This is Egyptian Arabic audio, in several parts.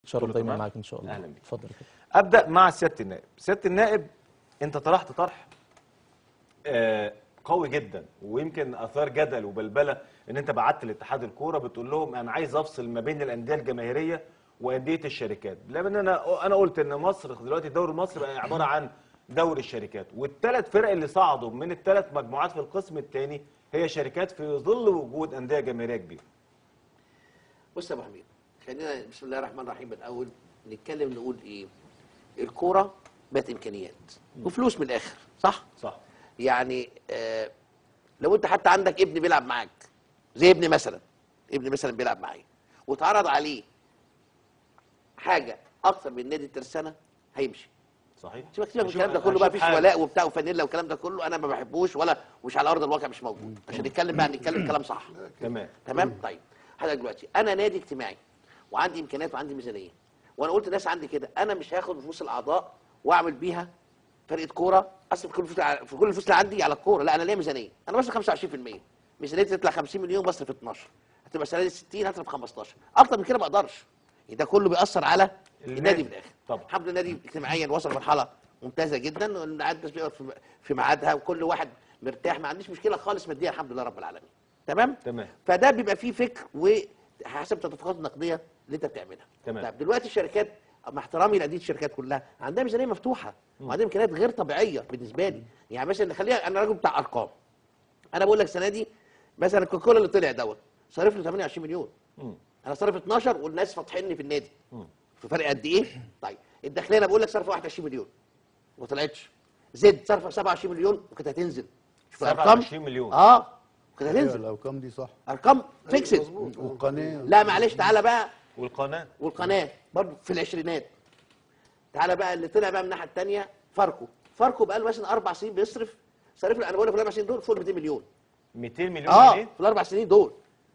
شرف كله دايما تمام؟ معاك ان شاء الله أهلا بيك. اتفضل يا فندم. ابدا مع سياده النائب سياده النائب انت طرحت طرح آه، قوي جدا ويمكن اثار جدل وبلبله ان انت بعت لاتحاد الكوره بتقول لهم انا عايز افصل ما بين الانديه الجماهيريه وانديه الشركات لان انا انا قلت ان مصر دلوقتي الدوري المصري بقى عباره عن دوري الشركات والثلاث فرق اللي صعدوا من الثلاث مجموعات في القسم الثاني هي شركات في ظل وجود انديه جماهيريه كبيره بص يا ابو حميد خلينا بسم الله الرحمن الرحيم الاول نتكلم نقول ايه الكوره بقت امكانيات وفلوس من الاخر صح صح يعني آه لو انت حتى عندك ابن بيلعب معاك زي ابني مثلا ابني مثلا بيلعب معايا واتعرض عليه حاجه اكتر من نادي الترسانه هيمشي صحيح سيبك سيبك من هشوف- الكلام ده كله بقى هشوف مفيش حاجة. ولاء وبتاع وفانيلا والكلام ده كله انا ما بحبوش ولا مش على ارض الواقع مش موجود عشان نتكلم بقى نتكلم كلام صح تمام تمام طيب حضرتك دلوقتي انا نادي اجتماعي وعندي امكانيات وعندي ميزانيه وانا قلت للناس عندي كده انا مش هاخد فلوس الاعضاء واعمل بيها فرقه كوره اصرف كل الفلوس على- في كل الفلوس اللي عندي على الكوره لا انا ليا ميزانيه انا بصرف 25% ميزانيتي تطلع 50 مليون بصرف 12 هتبقى السنه دي 60 هصرف 15 اكتر من كده ما اقدرش ده كله بيأثر على النادي. النادي في الاخر طبعا. الحمد لله النادي اجتماعيا وصل مرحله ممتازه جدا والعدد بس بيقف في- في ميعادها وكل واحد مرتاح ما عنديش مشكله خالص ماديا الحمد لله رب العالمين تمام تمام. فده بيبقى فيه فكر وحسب التدفقات النقديه اللي انت بتعملها تمام. طيب دلوقتي الشركات مع احترامي لانديه الشركات كلها عندها ميزانيه مفتوحه وعندها امكانيات غير طبيعيه بالنسبه لي يعني مثلا خليها انا راجل بتاع ارقام انا بقول لك السنه دي مثلا كوكولا اللي طلع دوت صارف له 28 مليون مم. انا صارف 12 والناس فاتحيني في النادي في فرق قد ايه طيب الداخليه انا بقول لك صرف 21 مليون وما طلعتش زد صرف 27 مليون وكانت هتنزل شوف الأرقام. 27 مليون. اه كانت ايوه هتنزل الارقام دي صح ارقام فيكسد والقناه لا معلش تعالى بقى والقناه والقناه برضه في العشرينات تعالى بقى اللي طلع بقى من الناحيه الثانيه فاركو فاركو بقى له مثلا اربع سنين بيصرف صرف له انا بقول لك في الاربع سنين دول فوق 200 مليون 200 مليون اه جنيه في الاربع سنين دول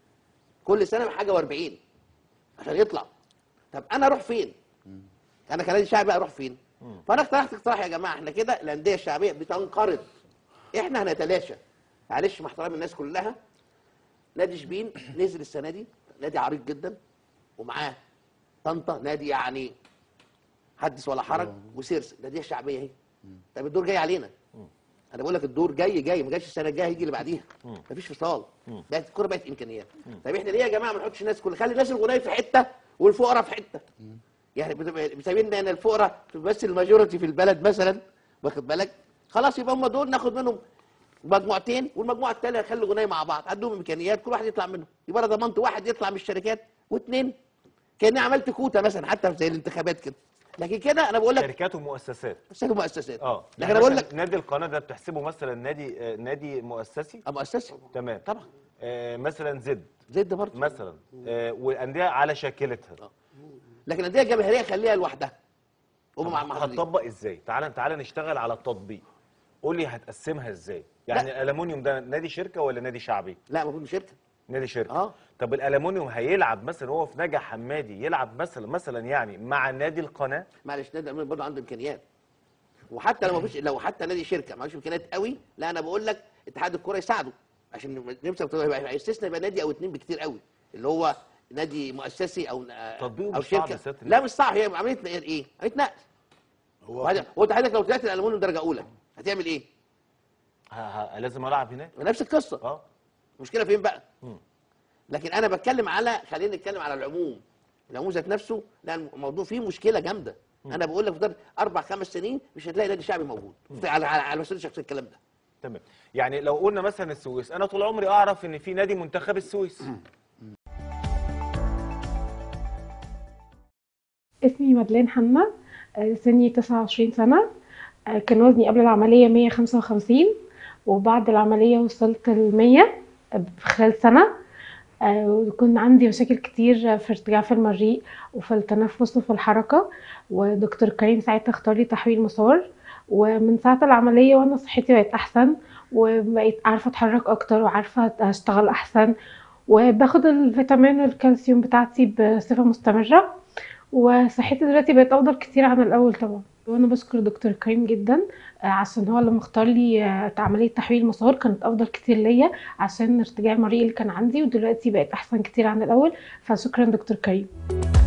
كل سنه بحاجه و40 عشان يطلع طب انا اروح فين؟ انا كنادي شعبي بقى اروح فين؟ فانا اقترحت اقتراح يا جماعه احنا كده الانديه الشعبيه بتنقرض احنا هنتلاشى معلش مع احترام الناس كلها نادي شبين نزل السنه دي نادي عريق جدا ومعاه طنطا نادي يعني حدث ولا حرج وسيرس ناديه شعبيه اهي طب الدور جاي علينا انا بقول لك الدور جاي جاي ما جاش السنه الجايه هيجي اللي بعديها مفيش فصال بقت الكوره بقت امكانيات طب احنا ليه يا جماعه ما نحطش الناس كل خلي الناس الغنيه في حته والفقراء في حته يعني بتبقى- مساويين ان الفقراء بس الماجورتي في البلد مثلا واخد بالك خلاص يبقى هم دول ناخد منهم مجموعتين والمجموعه الثانيه نخلي الغنيه مع بعض عندهم امكانيات كل واحد يطلع منهم يبقى انا ضمنت واحد يطلع من الشركات واثنين كاني عملت كوتا مثلا حتى زي الانتخابات كده لكن كده انا بقول لك شركات ومؤسسات شركه مؤسسات اه لكن انا بقول لك نادي القناه ده بتحسبه مثلا نادي آه، نادي مؤسسي مؤسسي تمام طبعا آه مثلا زد زد برضه مثلا آه والانديه على شاكلتها لكن الانديه الجماهيريه خليها لوحدها هم مع مع هتطبق ازاي تعال تعال نشتغل على التطبيق قول لي هتقسمها ازاي يعني الالومنيوم ده نادي شركه ولا نادي شعبي لا المفروض شركه نادي شركه اه طب الالومنيوم هيلعب مثلا هو في نجا حمادي يلعب مثلا مثلا يعني مع نادي القناه معلش نادي الأمير برضه عنده امكانيات وحتى لو مفيش لو حتى نادي شركه معلوش امكانيات قوي لا انا بقول لك اتحاد الكوره يساعده عشان نمسك يبقى يستثنى يبقى نادي او اتنين بكتير قوي اللي هو نادي مؤسسي او تطبيقه او مش صعب شركه يا سيادة لا النائب. مش صعب هي عمليه ايه؟ عمليه نقل هو وهذا- هو انت حضرتك لو طلعت الالومنيوم درجه اولى هتعمل ايه؟ ه- ه- لازم العب هناك نفس القصه اه المشكله فين بقى؟ مم. لكن انا بتكلم على خلينا نتكلم على العموم العموم ذات نفسه لا الموضوع فيه مشكله جامده انا بقول لك في ضرب اربع خمس سنين مش هتلاقي نادي شعبي موجود على على على مسؤوليه شخصيه الكلام ده تمام يعني لو قلنا مثلا السويس انا طول عمري اعرف ان في نادي منتخب السويس اسمي مدلين حنا آه، سني 29 سنة آه، كان وزني قبل العملية 155 وبعد العملية وصلت ل 100 في خلال سنة آه، وكان عندي مشاكل كتير في ارتجاع في المريء وفي التنفس وفي الحركة ودكتور كريم ساعتها اختار لي تحويل مسار ومن ساعة العملية وانا صحتي بقت احسن وبقيت عارفة اتحرك اكتر وعارفة اشتغل احسن وباخد الفيتامين والكالسيوم بتاعتي بصفة مستمرة وصحتي دلوقتي بقت افضل كتير عن الاول طبعا وانا بشكر دكتور كريم جدا آه، عشان هو اللي مختار لي آه، عمليه تحويل مسار كانت افضل كتير ليا عشان ارتجاع المريء اللي كان عندي ودلوقتي بقت احسن كتير عن الاول فشكرا دكتور كريم